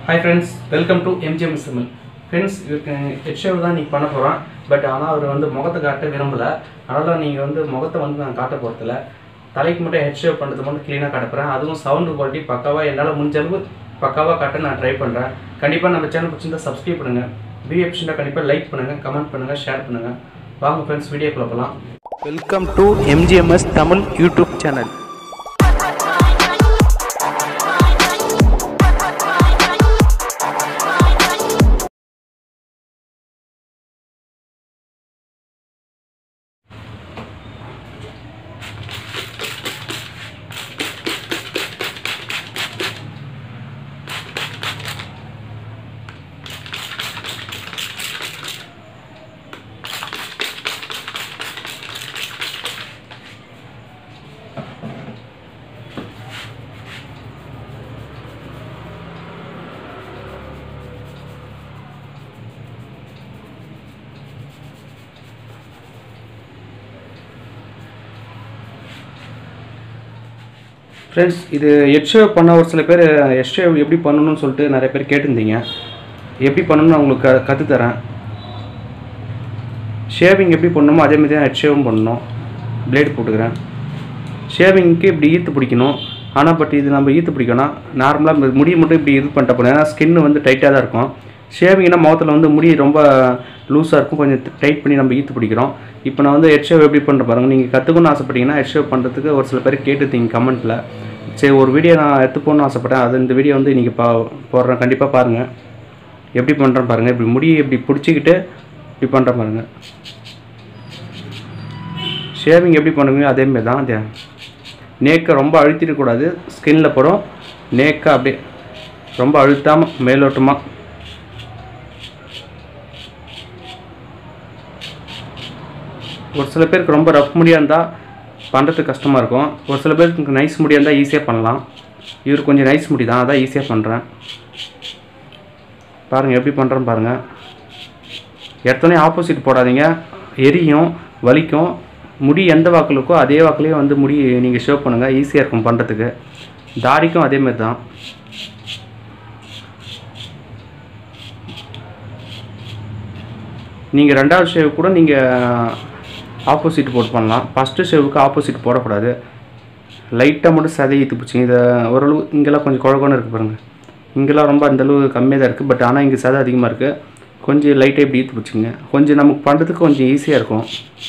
hi friends welcome to MGM சிமல் friends இவருக்கு head shave தான் நீங்கள் பண்ண போகிறோம் பட் ஆனால் அவர் வந்து முகத்தை காட்ட விரும்பலை அதனால் நீங்கள் வந்து முகத்தை வந்து நான் காட்ட போகிறதில்ல தலைக்கு மட்டும் ஹெட் ஷேவ் பண்ணுறது மட்டும் க்ளீனாக காட்டப்போகிறேன் அதுவும் சவுண்டு குவாலிட்டி பக்காவாக என்னால் முடிஞ்ச அளவு பக்காவாக காட்ட நான் ட்ரை பண்ணுறேன் கண்டிப்பாக நம்ம சேனல் பிடிச்சிருந்தா சப்ஸ்கிரைப் பண்ணுங்கள் வீடியோ பிடிச்சிருந்தா கண்டிப்பாக லைக் பண்ணுங்கள் கமெண்ட் பண்ணுங்கள் ஷேர் பண்ணுங்கள் வாங்க ஃப்ரெண்ட்ஸ் வீடியோக்குள்ள போகலாம் welcome to MGMS Tamil YouTube channel friends இது ஹெட் ஷேவ் பண்ண ஒரு சில பேர் ஹெட் ஷேவ் எப்படி பண்ணணும்னு சொல்லிட்டு நிறைய பேர் கேட்டிருந்தீங்க எப்படி பண்ணணும்னு நான் உங்களுக்கு க கற்றுத்தரேன் ஷேவிங் எப்படி பண்ணணுமோ அதே மாதிரி தான் ஹெட் ஷேவும் பண்ணணும் பிளேடு போட்டுக்கிறேன் ஷேவிங்க்கு இப்படி ஈர்த்து பிடிக்கணும் ஆனால் பட் இது நம்ம ஈர்த்து பிடிக்கணும் நார்மலாக முடி மட்டும் இப்படி இது பண்ணிட்ட போனோம் ஏன்னா ஸ்கின் வந்து டைட்டாக தான் இருக்கும் ஷேவிங்னா முகத்தில் வந்து முடி ரொம்ப லூஸாக இருக்கும் கொஞ்சம் டைட் பண்ணி நம்ம ஈர்த்து பிடிக்கிறோம் இப்போ நான் வந்து ஹெட் ஷேவ் எப்படி பண்ணுற பாருங்கள் நீங்கள் கற்றுக்கணும்னு ஆசைப்பட்டீங்கன்னா ஹெட் ஷேவ் பண்ணுறதுக்கு ஒரு சில பேர் கேட்டுத்தீங்க கமெண்ட்டில் சரி ஒரு வீடியோ நான் எடுத்து போகணும்னு ஆசைப்பட்டேன் அது இந்த வீடியோ வந்து இன்றைக்கி பா போடுறேன் கண்டிப்பாக பாருங்கள் எப்படி பண்ணுறேன் பாருங்கள் இப்படி முடி இப்படி பிடிச்சிக்கிட்டு இப்படி பண்ணுறேன் பாருங்கள் ஷேவிங் எப்படி பண்ணுவீங்க அதேமாரி தான் அது நேக்கை ரொம்ப அழுத்திடக்கூடாது ஸ்கின்ல படும் நேக்கை அப்படியே ரொம்ப அழுத்தாமல் மேலோட்டமாக ஒரு சில பேருக்கு ரொம்ப ரஃப் முடியாக இருந்தால் பண்ணுறதுக்கு கஷ்டமாக இருக்கும் ஒரு சில பேருக்கு நைஸ் முடியாக இருந்தால் ஈஸியாக பண்ணலாம் இவர் கொஞ்சம் நைஸ் முடி தான் அதான் ஈஸியாக பண்ணுறேன் பாருங்கள் எப்படி பண்ணுறேன்னு பாருங்கள் எடுத்தோடனே ஆப்போசிட் போடாதீங்க எரியும் வலிக்கும் முடி எந்த வாக்கில் இருக்கோ அதே வாக்குலேயே வந்து முடி நீங்கள் ஷேவ் பண்ணுங்கள் ஈஸியாக இருக்கும் பண்ணுறதுக்கு தாடிக்கும் அதேமாரி தான் நீங்கள் ரெண்டாவது ஷேவ் கூட நீங்கள் ஆப்போசிட் போட்டு பண்ணலாம் ஃபஸ்ட்டு ஷேவுக்கு ஆப்போசிட் போடக்கூடாது லைட்டாக மட்டும் சதை ஈத்து பிடிச்சிங்க இதை ஓரளவு இங்கெல்லாம் கொஞ்சம் குழகுன்னு இருக்குது பாருங்கள் இங்கெல்லாம் ரொம்ப அந்தளவு கம்மியாக தான் இருக்குது பட் ஆனால் இங்கே சதை அதிகமாக இருக்குது கொஞ்சம் லைட்டாக இப்படி ஈத்து பிடிச்சிங்க கொஞ்சம் நமக்கு பண்ணுறதுக்கு கொஞ்சம் ஈஸியாக இருக்கும்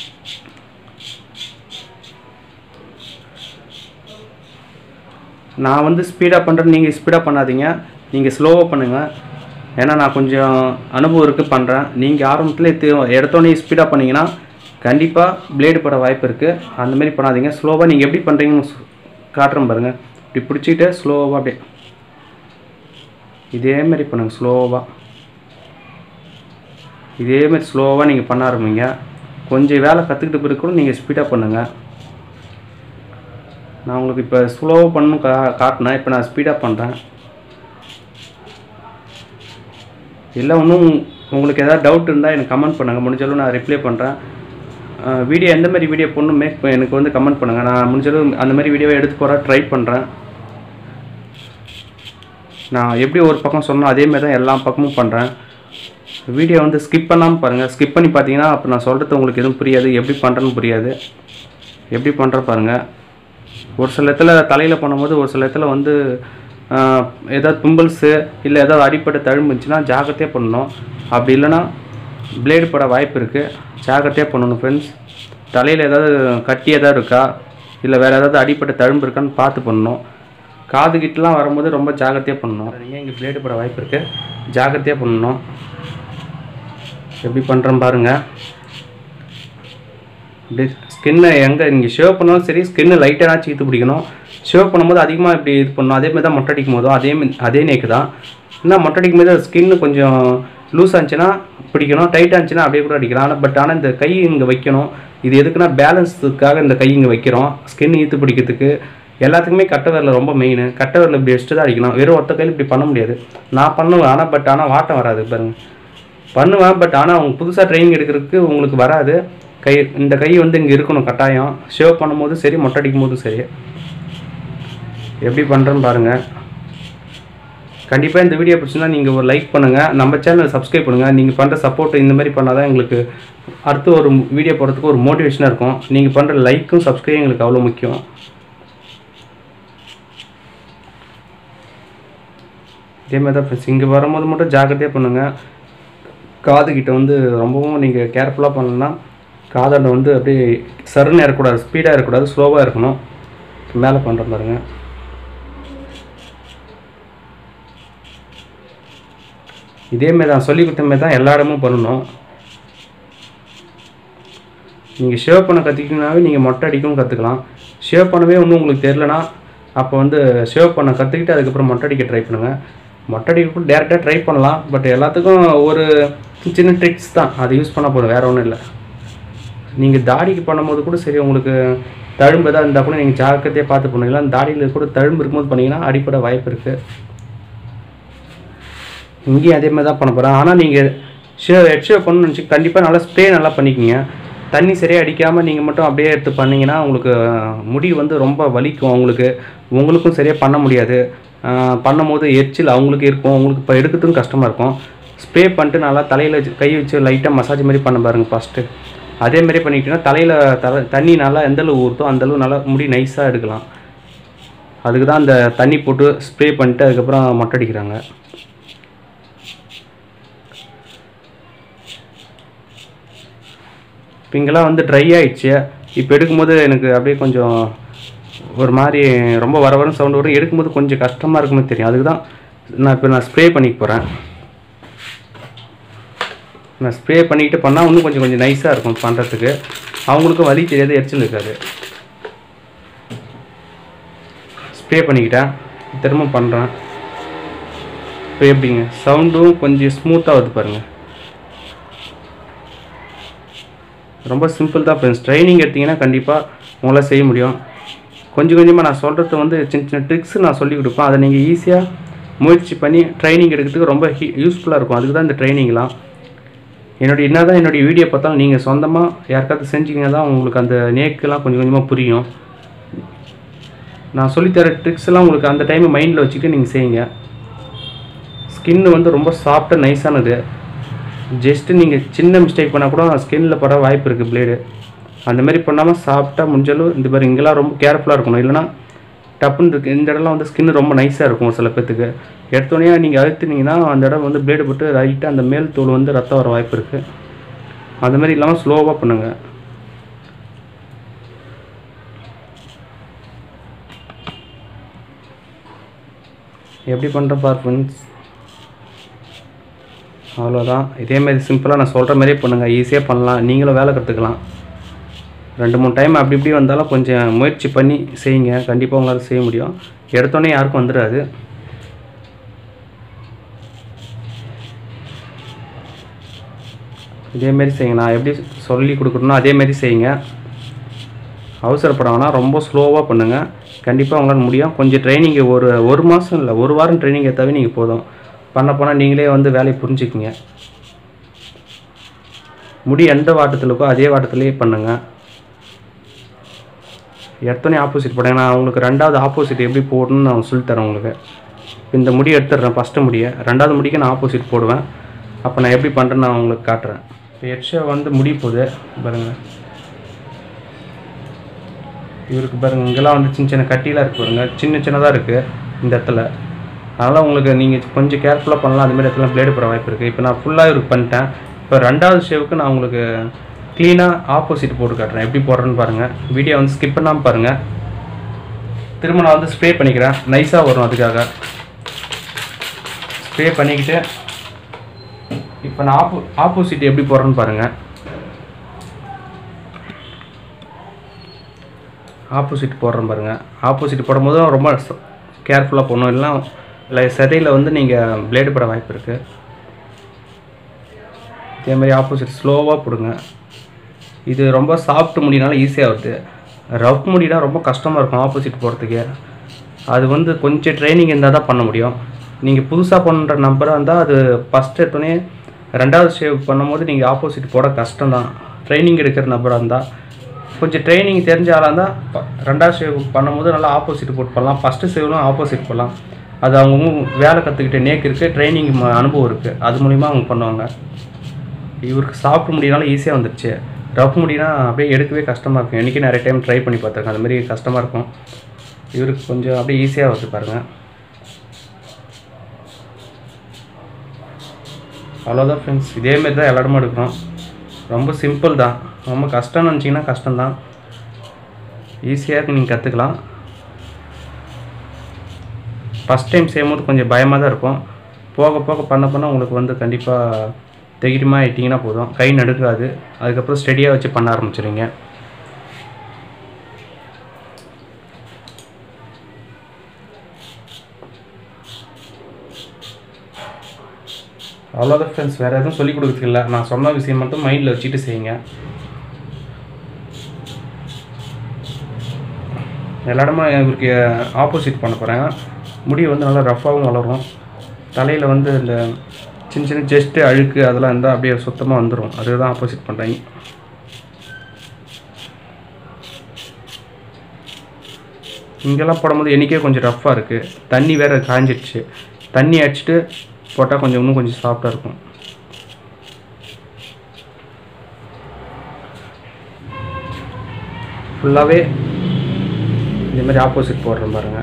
நான் வந்து ஸ்பீடாக பண்ணுறேன் நீங்கள் ஸ்பீடாக பண்ணாதீங்க நீங்கள் ஸ்லோவாக பண்ணுங்கள் ஏன்னா நான் கொஞ்சம் அனுபவம் இருக்குது பண்ணுறேன் நீங்கள் ஆரம்பத்தில் எடுத்தோடனே ஸ்பீடாக பண்ணிங்கன்னா கண்டிப்பாக பிளேடு பட வாய்ப்பு இருக்குது அந்த மாதிரி பண்ணாதீங்க ஸ்லோவாக நீங்கள் எப்படி பண்ணுறீங்கன்னு சு- காட்டுறேன் பாருங்கள் இப்படி பிடிச்சிட்டு ஸ்லோவாக அப்படியே இதே மாதிரி பண்ணுங்கள் ஸ்லோவாக இதே மாதிரி ஸ்லோவாக நீங்கள் பண்ண ஆரம்பிங்க கொஞ்சம் வேலை கற்றுக்கிட்ட பிறகு கூட நீங்கள் ஸ்பீடாக பண்ணுங்கள் நான் உங்களுக்கு இப்போ ஸ்லோவாக பண்ணணும் கா காட்டினேன் இப்போ நான் ஸ்பீடாக பண்ணுறேன் இல்லை இன்னும் உங்களுக்கு ஏதாவது டவுட் இருந்தால் எனக்கு கமெண்ட் பண்ணுங்கள் முடிஞ்சளவு நான் ரிப்ளை பண்ணுறேன் வீடியோ எந்த மாதிரி வீடியோ போடணும் மேக் எனக்கு வந்து கமெண்ட் பண்ணுங்கள் நான் முடிஞ்சளவு அந்த மாதிரி வீடியோவை எடுத்து போகிற ட்ரை பண்ணுறேன் நான் எப்படி ஒரு பக்கம் சொன்னோம் அதே மாதிரி தான் எல்லா பக்கமும் பண்ணுறேன் வீடியோ வந்து ஸ்கிப் பண்ணாமல் பாருங்கள் ஸ்கிப் பண்ணி பார்த்தீங்கன்னா அப்போ நான் சொல்கிறது உங்களுக்கு எதுவும் புரியாது எப்படி பண்ணுறேன்னு புரியாது எப்படி பண்ணுற பாருங்கள் ஒரு சில இடத்துல தலையில் பண்ணும்போது ஒரு சில இடத்துல வந்து ஆஹ், ஏதாவது பிம்பிள்ஸு இல்லை ஏதாவது அடிப்பட்ட தழும்பு இருந்துச்சுன்னா ஜாக்கிரதையாக பண்ணணும் அப்படி இல்லைன்னா பிளேடு பட வாய்ப்பு இருக்குது ஜாக்கிரதையாக பண்ணணும் ஃப்ரெண்ட்ஸ் தலையில் ஏதாவது கட்டி ஏதாவது இருக்கா இல்லை வேறு ஏதாவது அடிப்பட்ட தழும்பு இருக்கான்னு பார்த்து பண்ணணும் காது கிட்டலாம் வரும்போது ரொம்ப ஜாக்கிரதையாக பண்ணணும் நீங்கள் இங்கே பிளேடு பட வாய்ப்பு இருக்குது ஜாக்கிரதையாக பண்ணணும் எப்படி பண்ணுறேன் பாருங்கள் இப்படி ஸ்கின்னை எங்கே நீங்கள் ஷேவ் பண்ணாலும் சரி ஸ்கின்னு லைட்டாக சீத்து பிடிக்கணும் ஷேவ் பண்ணும்போது அதிகமாக இப்படி இது பண்ணணும் அதே மாதிரி தான் மொட்டை அடிக்கும் போதும் அதே மா- அதே நேக்கு தான் என்ன மொட்டை அடிக்கும் போது ஸ்கின்னு கொஞ்சம் லூஸாக இருந்துச்சுன்னா பிடிக்கணும் டைட்டாக இருந்துச்சுன்னா அப்படியே கூட அடிக்கலாம் ஆனால் பட் ஆனால் இந்த கை இங்கே வைக்கணும் இது எதுக்குன்னா பேலன்ஸுக்காக இந்த கை இங்கே வைக்கிறோம் ஸ்கின் ஈத்து பிடிக்கிறதுக்கு எல்லாத்துக்குமே கட்டை விரல் ரொம்ப மெயின் கட்டை விரல் இப்படி வச்சுட்டு தான் அடிக்கணும் வெறும் ஒத்த கையில் இப்படி பண்ண முடியாது நான் பண்ணுவேன் ஆனால் பட் ஆனால் வாட்டம் வராது பாருங்க பண்ணுவேன் பட் ஆனால் அவங்க புதுசாக ட்ரைனிங் எடுக்கிறதுக்கு உங்களுக்கு வராது கை இந்த கை வந்து இங்கே இருக்கணும் கட்டாயம் ஷேவ் பண்ணும்போது சரி மொட்டை அடிக்கும் போதும் சரி எப்படி பண்ணுறேன்னு பாருங்கள் கண்டிப்பாக இந்த வீடியோ பிடிச்சிருந்தா நீங்கள் ஒரு லைக் பண்ணுங்கள் நம்ம சேனலை சப்ஸ்கிரைப் பண்ணுங்கள் நீங்கள் பண்ணுற சப்போர்ட் இந்த மாதிரி பண்ணால் தான் எங்களுக்கு அடுத்து ஒரு வீடியோ போடுறதுக்கு ஒரு மோட்டிவேஷனாக இருக்கும் நீங்கள் பண்ணுற லைக்கும் சப்ஸ்கிரைப் எங்களுக்கு அவ்வளோ முக்கியம் இதே மாதிரி தான் ஃப்ரெண்ட்ஸ் இங்கே வரும்போது மட்டும் ஜாக்கிரதையாக பண்ணுங்கள் காது கிட்ட வந்து ரொம்பவும் நீங்கள் கேர்ஃபுல்லாக பண்ணலன்னா காதாண்ட வந்து அப்படியே சருன்னு இருக்கக்கூடாது ஸ்பீடாக இருக்கக்கூடாது ஸ்லோவாக இருக்கணும் மேலே பண்ணுற பாருங்க இதேமாரி தான் சொல்லி கொடுத்த மாதிரி தான் எல்லா இடமும் பண்ணணும் நீங்கள் ஷேவ் பண்ண கற்றுக்கிட்டீங்கனாவே நீங்கள் மொட்டை அடிக்கவும் கற்றுக்கலாம் ஷேவ் பண்ணவே ஒன்றும் உங்களுக்கு தெரிலனா அப்போ வந்து ஷேவ் பண்ண கற்றுக்கிட்டு அதுக்கப்புறம் மொட்டை அடிக்க ட்ரை பண்ணுங்கள் மொட்டை அடிக்க டேரெக்டாக ட்ரை பண்ணலாம் பட் எல்லாத்துக்கும் ஒரு சின்ன ட்ரிக்ஸ் தான் அதை யூஸ் பண்ண போதும் வேறு ஒன்றும் இல்லை நீங்கள் தாடிக்கு பண்ணும்போது கூட சரி உங்களுக்கு தழும்பு எதாவது இருந்தால் கூட நீங்கள் ஜாக்கிரதையாக பார்த்து பண்ணுவீங்களா அந்த தாடியில் கூட தழும்பு இருக்கும்போது பண்ணீங்கன்னா அடிப்பட வாய்ப்பு இருக்குது இங்கேயும் அதே மாதிரி தான் பண்ண போகிறேன் ஆனால் நீங்கள் ஷேவ் ஹெட் ஷேவ் பண்ணணும்னு நினச்சி கண்டிப்பாக நல்லா ஸ்ப்ரே நல்லா பண்ணிக்கிங்க தண்ணி சரியாக அடிக்காமல் நீங்கள் மட்டும் அப்படியே எடுத்து பண்ணீங்கன்னா உங்களுக்கு முடி வந்து ரொம்ப வலிக்கும் உங்களுக்கு உங்களுக்கும் சரியாக பண்ண முடியாது ஆஹ் பண்ணும்போது எரிச்சல் அவங்களுக்கு இருக்கும் உங்களுக்கு இப்போ எடுக்கிறதுக்கும் கஷ்டமாக இருக்கும் ஸ்ப்ரே பண்ணிட்டு நல்லா தலையில் வச்சு கை வச்சு லைட்டாக மசாஜ் மாதிரி பண்ண பாருங்கள் ஃபஸ்ட்டு அதே மாதிரி பண்ணிக்கிட்டீங்கன்னா தலையில் தலை தண்ணி நல்லா எந்த அளவு ஊறுதோ அந்த அளவு நல்லா முடி நைஸாக எடுக்கலாம் அதுக்கு தான் அந்த தண்ணி போட்டு ஸ்ப்ரே பண்ணிட்டு அதுக்கப்புறம் மொட்டை அடிக்கிறாங்க இப்போ இங்கெல்லாம் வந்து ட்ரை ஆயிடுச்சு இப்போ எடுக்கும்போது எனக்கு அப்படியே கொஞ்சம் ஒரு மாதிரி ரொம்ப வர வரும் சவுண்ட் வரும் எடுக்கும்போது கொஞ்சம் கஷ்டமாக இருக்குமே தெரியும் அதுக்கு தான் நான் இப்போ நான் ஸ்ப்ரே பண்ணிக்க போகிறேன் நான் ஸ்ப்ரே பண்ணிக்கிட்டு பண்ணால் இன்னும் கொஞ்சம் கொஞ்சம் நைஸாக இருக்கும் பண்ணுறதுக்கு அவங்களுக்கும் வலி தெரியாது எரிச்சல் இருக்காது ஸ்ப்ரே பண்ணிக்கிட்டேன் திரும்ப பண்ணுறேன் இப்போ எப்படிங்க சவுண்டும் கொஞ்சம் ஸ்மூத்தாக வருது பாருங்கள் ரொம்ப சிம்பிள் தான் ஃப்ரெண்ட்ஸ் ட்ரைனிங் எடுத்தீங்கன்னா கண்டிப்பாக உங்களால் செய்ய முடியும் கொஞ்சம் கொஞ்சமாக நான் சொல்கிறது வந்து சின்ன சின்ன ட்ரிக்ஸ் நான் சொல்லி கொடுப்பேன் அதை நீங்கள் ஈஸியாக முயற்சி பண்ணி ட்ரைனிங் எடுக்கிறதுக்கு ரொம்ப யூஸ்ஃபுல்லாக இருக்கும் அதுக்கு தான் இந்த ட்ரைனிங்லாம் என்னுடைய என்ன தான் என்னுடைய வீடியோ பார்த்தாலும் நீங்கள் சொந்தமாக யாருக்காவது செஞ்சீங்கன்னா தான் உங்களுக்கு அந்த நேக்கெல்லாம் கொஞ்சம் கொஞ்சமாக புரியும் நான் சொல்லித்தர ட்ரிக்ஸ் எல்லாம் உங்களுக்கு அந்த டைம் மைண்டில் வச்சுக்கிட்டு நீங்கள் செய்யுங்க ஸ்கின் வந்து ரொம்ப சாஃப்டாக நைஸானது ஜஸ்ட்டு நீங்கள் சின்ன மிஸ்டேக் பண்ணால் கூட ஸ்கின்னில் பட வாய்ப்பு இருக்குது பிளேடு அந்த மாதிரி பண்ணாமல் சாஃப்டாக முடிஞ்சாலும் இந்த மாதிரி இங்கெல்லாம் ரொம்ப கேர்ஃபுல்லாக இருக்கணும் இல்லைனா டப்புன்னு இருக்கு இந்த இடம்லாம் வந்து ஸ்கின் ரொம்ப நைஸாக இருக்கும் ஒரு சில பேர்த்துக்கு எடுத்தோடனே நீங்கள் அழுத்துனீங்கன்னா அந்த இடம் வந்து பிளேடு போட்டு ரைட்டாக அந்த மேல் தோல் வந்து ரத்தம் வர வாய்ப்பு இருக்குது அந்த மாதிரி இல்லாமல் ஸ்லோவாக பண்ணுங்கள் எப்படி பண்ணுற பார் ஃப்ரெண்ட்ஸ் அவ்வளோதான் இதேமாரி சிம்பிளாக நான் சொல்கிற மாதிரியே பண்ணுங்கள் ஈஸியாக பண்ணலாம் நீங்களும் வேலை கற்றுக்கலாம் ரெண்டு மூணு டைம் அப்படி இப்படி வந்தாலும் கொஞ்சம் முயற்சி பண்ணி செய்யுங்க கண்டிப்பாக உங்களால் செய்ய முடியும் எடுத்தோடனே யாருக்கும் வந்துடாது இதேமாரி செய்யுங்க நான் எப்படி சொல்லி கொடுக்குறனோ அதேமாரி செய்யுங்க அவசரப்பட வேணாம் ரொம்ப ஸ்லோவாக பண்ணுங்கள் கண்டிப்பாக உங்களால் முடியும் கொஞ்சம் ட்ரைனிங் ஒரு ஒரு மாதம் இல்லை ஒரு வாரம் ட்ரைனிங் எடுத்தாவே நீங்கள் போதும் பண்ண போனால் நீங்களே வந்து வேலையை புரிஞ்சுக்குங்க முடி எந்த வாட்டத்தில் இருக்கோ அதே வாட்டத்திலே பண்ணுங்கள் எடுத்தோடனே ஆப்போசிட் போடுங்க நான் உங்களுக்கு ரெண்டாவது ஆப்போசிட் எப்படி போடணும்னு நான் சொல்லித்தரேன் உங்களுக்கு இந்த முடி எடுத்துடுறேன் ஃபஸ்ட்டு முடியை ரெண்டாவது முடிக்கு நான் ஆப்போசிட் போடுவேன் அப்போ நான் எப்படி பண்ணுறேன்னு நான் உங்களுக்கு காட்டுறேன் இப்போ எட்ஷா வந்து முடி போகுது பாருங்கள் இவருக்கு பாருங்க இங்கெல்லாம் வந்து சின்ன சின்ன கட்டிலாம் இருக்கு பாருங்க சின்ன சின்னதாக இருக்குது இந்த இடத்துல அதனால் உங்களுக்கு நீங்கள் கொஞ்சம் கேர்ஃபுல்லாக பண்ணலாம் அதுமாரி இடத்துல பிளேடு போகிற வாய்ப்பு இருக்குது இப்போ நான் ஃபுல்லாக இவருக்கு பண்ணிட்டேன் இப்போ ரெண்டாவது ஷேவுக்கு நான் உங்களுக்கு க்ளீனாக ஆப்போசிட் போட்டு காட்டுறேன் எப்படி போடுறேன்னு பாருங்கள் வீடியோ வந்து ஸ்கிப் பண்ணாமல் பாருங்கள் திரும்ப நான் வந்து ஸ்ப்ரே பண்ணிக்கிறேன் நைஸாக வரும் அதுக்காக ஸ்ப்ரே பண்ணிக்கிட்டு இப்போ நான் ஆப்போ ஆப்போசிட் எப்படி போடுறேன்னு பாருங்கள் ஆப்போசிட் போடுறேன் பாருங்கள் ஆப்போசிட் போடும்போதும் ரொம்ப கேர்ஃபுல்லாக போடணும் இல்லைனா இல்லை சதையில் வந்து நீங்கள் பிளேடு பட வாய்ப்பு இருக்குது இதே மாதிரி ஆப்போசிட் ஸ்லோவாக போடுங்க இது ரொம்ப சாஃப்ட் முடினால ஈஸியாக வருது ரஃப் முடினா ரொம்ப கஷ்டமாக இருக்கும் ஆப்போசிட் போகிறதுக்கு அது வந்து கொஞ்சம் ட்ரைனிங் இருந்தால் தான் பண்ண முடியும் நீங்கள் புதுசாக பண்ணுற நம்பராக இருந்தால் அது ஃபஸ்ட் எடுத்தோடனே ரெண்டாவது ஷேவ் பண்ணும்போது நீங்கள் ஆப்போசிட் போட கஷ்டம் தான் ட்ரைனிங் எடுக்கிற நபராக இருந்தால் கொஞ்சம் ட்ரைனிங் தெரிஞ்ச ஆளாக இருந்தால் ப- ரெண்டாவது ஷேவ் பண்ணும்போது நல்லா ஆப்போசிட் போட்டு பண்ணலாம் ஃபஸ்ட்டு ஷேவ்லும் ஆப்போசிட் போடலாம் அது அவங்கவுங்க வேலை கற்றுக்கிட்ட நேக்கு இருக்குது ட்ரைனிங் அனுபவம் இருக்குது அது மூலிமா அவங்க பண்ணுவாங்க இவருக்கு சாப்பிட முடியனால ஈஸியாக வந்துடுச்சு ரஃப் முடினா அப்படியே எடுக்கவே கஷ்டமாக இருக்கும் எனக்கே நிறைய டைம் ட்ரை பண்ணி பார்த்துருக்கேன் அந்த மாதிரி கஷ்டமாக இருக்கும் இவருக்கு கொஞ்சம் அப்படியே ஈஸியாக வருது பாருங்கள் அவ்வளோதான் ஃப்ரெண்ட்ஸ் இதேமாரி தான் எல்லா இடமும் எடுக்கிறோம் ரொம்ப சிம்பிள் தான் ரொம்ப கஷ்டம்னு நினச்சிங்கன்னா கஷ்டம்தான் ஈஸியாக நீங்கள் கற்றுக்கலாம் ஃபஸ்ட் டைம் செய்யும்போது கொஞ்சம் பயமாக தான் இருக்கும் போக போக பண்ண பண்ண உங்களுக்கு வந்து கண்டிப்பாக தைரியமாக ஆயிட்டீங்கன்னா போதும் கை நடுங்காது அதுக்கப்புறம் ஸ்டெடியாக வச்சு பண்ண ஆரம்பிச்சிடுங்க அவ்வளோதான் ஃப்ரெண்ட்ஸ் வேறு எதுவும் சொல்லிக் கொடுக்குறது இல்லை நான் சொன்ன விஷயம் மட்டும் மைண்டில் வச்சுட்டு செய்யுங்க எல்லா இடமும் இவருக்கு ஆப்போசிட் பண்ண போகிறேன் முடி வந்து நல்லா ரஃப்பாகவும் வளரும் தலையில் வந்து இந்த சின்ன சின்ன ஜெஸ்ட்டு அழுக்கு அதெல்லாம் இருந்தால் அப்படியே சுத்தமாக வந்துடும் அதுதான் ஆப்போசிட் பண்ணுறாங்க இங்கெல்லாம் போடும்போது எனக்கே கொஞ்சம் ரஃப்பாக இருக்குது தண்ணி வேறு காஞ்சிடுச்சு தண்ணி அடிச்சுட்டு போட்டால் கொஞ்சம் இன்னும் கொஞ்சம் சாஃப்டாக இருக்கும் ஃபுல்லாகவே இந்த மாதிரி ஆப்போசிட் போடுறேன் பாருங்கள்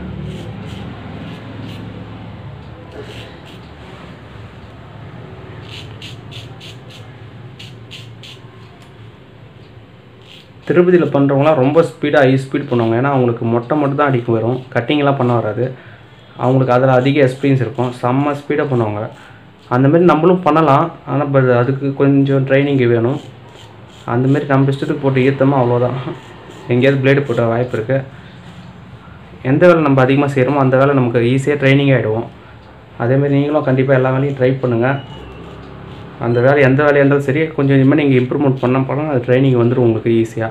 திருப்பதியில் பண்ணுறவங்களாம் ரொம்ப ஸ்பீடாக ஹை ஸ்பீட் பண்ணுவாங்க ஏன்னா அவங்களுக்கு மொட்டை மட்டும் தான் அடிக்க வரும் கட்டிங்லாம் பண்ண வராது அவங்களுக்கு அதில் அதிக எக்ஸ்பீரியன்ஸ் இருக்கும் செம்ம ஸ்பீடாக பண்ணுவாங்க அந்த மாதிரி நம்மளும் பண்ணலாம் ஆனால் பட் அதுக்கு கொஞ்சம் ட்ரைனிங் வேணும் அந்த மாதிரி நம்ம இஷ்டத்துக்கு போட்டு ஈர்த்தோமா அவ்வளோதான் எங்கேயாவது பிளேடு போட்ட வாய்ப்பு இருக்குது எந்த வேலை நம்ம அதிகமாக செய்கிறோமோ அந்த வேலை நமக்கு ஈஸியாக ட்ரைனிங் ஆகிடுவோம் அதேமாதிரி நீங்களும் கண்டிப்பாக எல்லா வேலையும் ட்ரை பண்ணுங்கள் அந்த வேலை எந்த வேலையாக இருந்தாலும் சரி கொஞ்சம் கொஞ்சமாக நீங்கள் இம்ப்ரூவ்மெண்ட் பண்ண பண்ண அது ட்ரைனிங் வந்துடும் உங்களுக்கு ஈஸியாக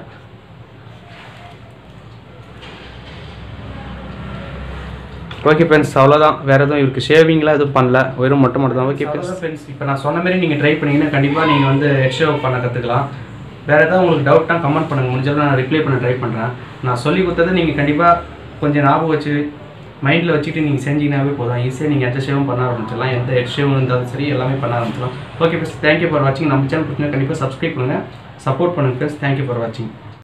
ஓகே ஃப்ரெண்ட்ஸ் அவ்வளோதான் வேறு எதுவும் இவருக்கு ஷேவிங்லாம் எதுவும் பண்ணல வெறும் மட்டும் மட்டும் தான் ஓகே ஃப்ரெண்ட்ஸ் ஃப்ரெண்ட்ஸ் இப்போ நான் சொன்ன மாதிரி நீங்கள் ட்ரை பண்ணீங்கன்னா கண்டிப்பாக நீங்கள் வந்து ஹெட் ஷேவ் பண்ண கற்றுக்கலாம் வேறு ஏதாவது உங்களுக்கு டவுட்னா கமெண்ட் பண்ணுங்கள் முடிஞ்சாலும் நான் ரிப்ளை பண்ண ட்ரை பண்ணுறேன் நான் சொல்லி கொடுத்தது நீங்கள் கண்டிப்பாக கொஞ்சம் ஞாபகம் வச்சு மைண்டில் வச்சுட்டு நீங்கள் செஞ்சீங்கன்னாவே போதும் ஈஸியாக நீங்கள் எந்த ஷேவும் பண்ண ஆரம்பிச்சிடலாம் எந்த ஹெட் ஷேவும் இருந்தாலும் சரி எல்லாமே பண்ண ஆரம்பிச்சிடலாம் ஓகே ஃப்ரெண்ட்ஸ் தேங்க்யூ ஃபார் வாட்சிங் நம்ம சேனல் பிடிச்சிங்கன்னா கண்டிப்பாக சப்ஸ்கிரைப் பண்ணுங்கள் சப்போர்ட் பண்ணுங்கள் ஃப்ரெண்ட்ஸ் தேங்க்யூ ஃபார் வாட்சிங்